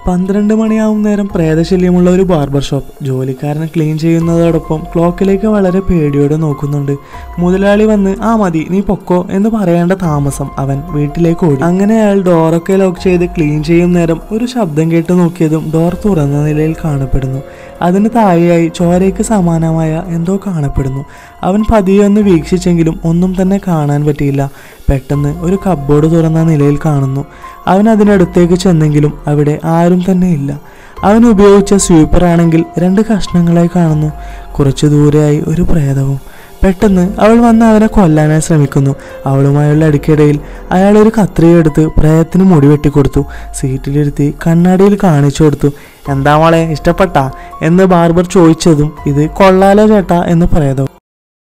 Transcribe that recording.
പന്ത്രണ്ട് മണിയാവും നേരം പ്രേതശല്യമുള്ള ഒരു ബാർബർ ഷോപ്പ് ജോലിക്കാരൻ ക്ലീൻ ചെയ്യുന്നതോടൊപ്പം ക്ലോക്കിലേക്ക് വളരെ പേടിയോടെ നോക്കുന്നുണ്ട് മുതലാളി വന്ന് ആ മതി നീ പൊക്കോ എന്ന് പറയേണ്ട താമസം അവൻ വീട്ടിലേക്ക് ഓടി അങ്ങനെ അയാൾ ഡോറൊക്കെ ലോക്ക് ചെയ്ത് ക്ലീൻ ചെയ്യും നേരം ഒരു ശബ്ദം കേട്ട് നോക്കിയതും ഡോർ തുറന്ന നിലയിൽ കാണപ്പെടുന്നു അതിന് താഴെയായി ചോരയ്ക്ക് സമാനമായ എന്തോ കാണപ്പെടുന്നു അവൻ പതിയെ ഒന്ന് വീക്ഷിച്ചെങ്കിലും ഒന്നും തന്നെ കാണാൻ പറ്റിയില്ല പെട്ടെന്ന് ഒരു കബ്ബോർഡ് തുറന്ന നിലയിൽ കാണുന്നു അവൻ അതിനടുത്തേക്ക് ചെന്നെങ്കിലും അവിടെ ആരും തന്നെ ഇല്ല അവൻ ഉപയോഗിച്ച സ്വീപ്പർ ആണെങ്കിൽ രണ്ട് കഷ്ണങ്ങളായി കാണുന്നു കുറച്ചു ദൂരെയായി ഒരു പ്രേതവും പെട്ടെന്ന് അവൾ വന്ന് അവനെ കൊല്ലാനായി ശ്രമിക്കുന്നു അവളുമായുള്ള അടുക്കിടയിൽ അയാൾ ഒരു കത്രിക പ്രേതത്തിന് മുടി വെട്ടിക്കൊടുത്തു സീറ്റിലിരുത്തി കണ്ണാടിയിൽ കാണിച്ചു കൊടുത്തു എന്താ മോളെ ഇഷ്ടപ്പെട്ടാ എന്ന് ബാർബർ ചോദിച്ചതും ഇത് കൊള്ളാലോ ചേട്ടാ എന്ന് പ്രേതവും